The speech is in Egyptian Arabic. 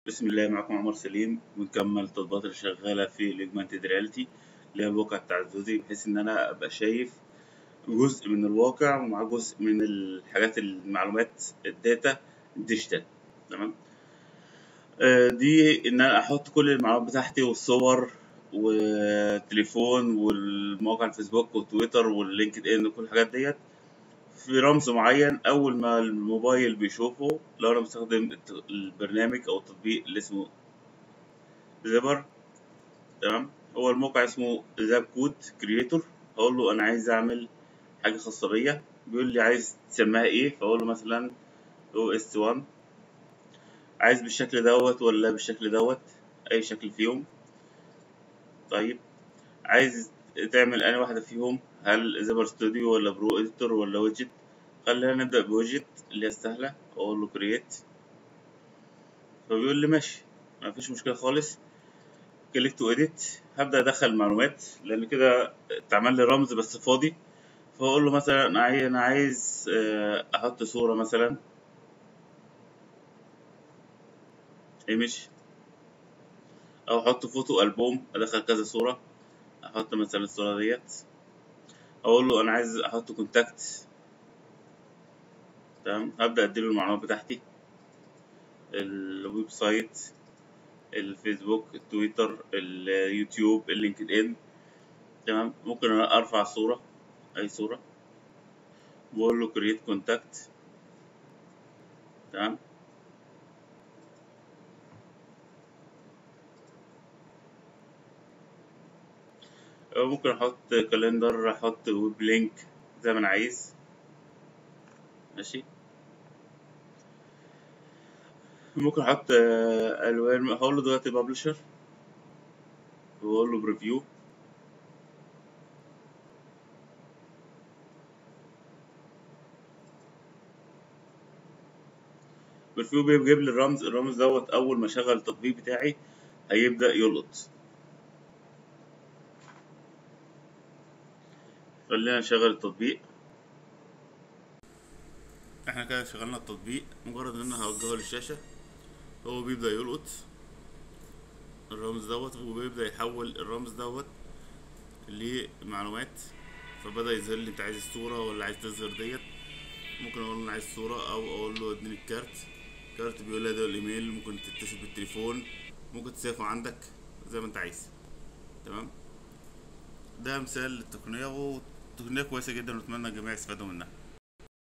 بسم الله معكم عمر سليم ونكمل التطبيقات اللي شغالة في الاجمانتد رياليتي اللي هي الواقع التعددي بحيث إن أنا أبقى شايف جزء من الواقع ومع جزء من الحاجات المعلومات الداتا ديجيتال تمام آه، دي إن أنا أحط كل المعلومات بتاعتي والصور والتليفون والمواقع الفيسبوك والتويتر واللينكد إن وكل الحاجات ديت في رمز معين أول ما الموبايل بيشوفه لو أنا مستخدم الت- البرنامج أو التطبيق اللي اسمه زبر تمام هو الموقع اسمه زاب كود كرييتور هقول له أنا عايز أعمل حاجة خاصة بيا بيقول لي عايز تسميها إيه فأقول له مثلا او اس 1 عايز بالشكل دوت ولا بالشكل دوت أي شكل فيهم طيب عايز تعمل أي واحدة فيهم هل زبر ستوديو ولا برو اديتور ولا ويدجت خلينا نبدأ بويدجت اللي هي سهلة أقول له كرييت فبيقول لي ماشي مفيش مشكلة خالص كليك تو اديت هبدأ أدخل معلومات لأن كده اتعمل لي رمز بس فاضي فأقول له مثلا أنا عايز أنا عايز آه، أحط صورة مثلا ايمج أو أحط فوتو ألبوم أدخل كذا صورة أحط مثلا الصورة ديت أقول له أنا عايز أحط كونتاكت تمام هبدأ أديله المعلومات بتاعتي الويب سايت الفيسبوك التويتر اليوتيوب اللينكد ان تمام ممكن أنا ارفع صورة اي صورة بقول له create contact تمام أو ممكن احط كالندر احط ويب لينك زي ما انا عايز ماشي ممكن احط آه، الوان هقول له دلوقتي ببلشر واقول له بريفيو بريفيو بيجيب لي الرمز الرمز دوت اول ما اشغل التطبيق بتاعي هيبدأ يلقط خلينا نشغل التطبيق احنا كده شغلنا التطبيق مجرد ان انا هوجهه للشاشة هو بيبدأ يلقط الرمز دوت وبيبدأ يحول الرمز دوت لمعلومات فبدأ يظهر لي انت عايز الصورة ولا عايز تظهر ديت ممكن اقول له انا عايز صورة او اقول له اديني الكارت كارت بيقول لي ده الايميل ممكن تتصل بالتليفون ممكن تسافر عندك زي ما انت عايز تمام ده مثال للتقنية وتقنية كويسة جدا واتمنى الجميع يستفادوا منها